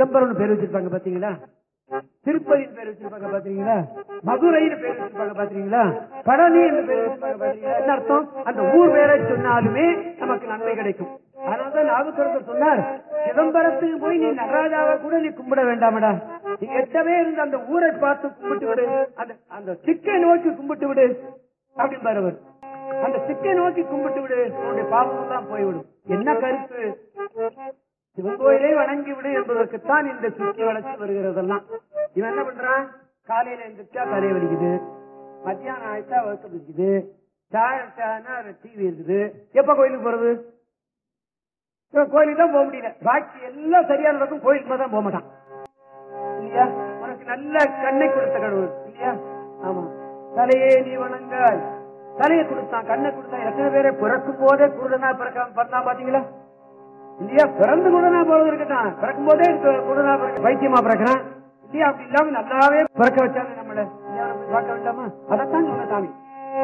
சிதம்பரம்னு பேர் வச்சிருப்பாங்க பாத்தீங்களா திருப்பதின்னு பேர் வச்சிருப்பாங்க பாத்தீங்களா மதுரைன்னு பேர் வச்சிருப்பாங்க பாத்தீங்களா பழனி என்று பேர் வச்சிருப்பாங்க பாத்தீங்களா என்ன அர்த்தம் அந்த ஊர் பேரை சொன்னாலுமே நமக்கு நன்மை கிடைக்கும் அதனாலதான் நாவுக்கரசர் சொன்னார் சிதம்பரத்துக்கு போய் நீ நடராஜாவை கூட நீ கும்பிட வேண்டாமடா நீ எட்டவே இருந்து அந்த ஊரை பார்த்து கும்பிட்டு விடு அந்த அந்த சிக்கை நோக்கி கும்பிட்டு விடு அப்படின்னு அவர் அந்த சிக்கை நோக்கி கும்பிட்டு விடு உன்னுடைய பாவம் எல்லாம் போய்விடும் என்ன கருத்து சிவகோயிலே வணங்கி விடு என்பதற்குத்தான் இந்த சுற்றி வளர்ச்சி வருகிறதெல்லாம் இவன் என்ன பண்றான் காலையில எந்திரிச்சா தலை வலிக்குது மத்தியானம் ஆயிட்டா வகுத்து பிடிக்குது சாயட்டானா டிவி இருக்குது எப்ப கோயிலுக்கு போறது இவன் கோயிலுக்கு தான் போக முடியல பாக்கி எல்லாம் சரியா நடக்கும் கோயிலுக்கு தான் போக மாட்டான் இல்லையா உனக்கு நல்ல கண்ணை கொடுத்த கடவுள் இல்லையா ஆமா தலையே நீ வணங்காய் தலையை கொடுத்தான் கண்ணை கொடுத்தான் எத்தனை பேரை பிறக்கும் போதே குருடனா பிறக்காம பண்ணா பாத்தீங்களா இல்லையா பிறந்து குருடனா போறது இருக்கட்டும் பிறக்கும் போதே குருடனா பிறக்க பைத்தியமா பிறக்கிறான் இல்லையா அப்படி இல்லாம நல்லாவே பிறக்க வச்சாங்க நம்மள இல்லையா நம்ம பார்க்க வேண்டாமா அதைத்தான்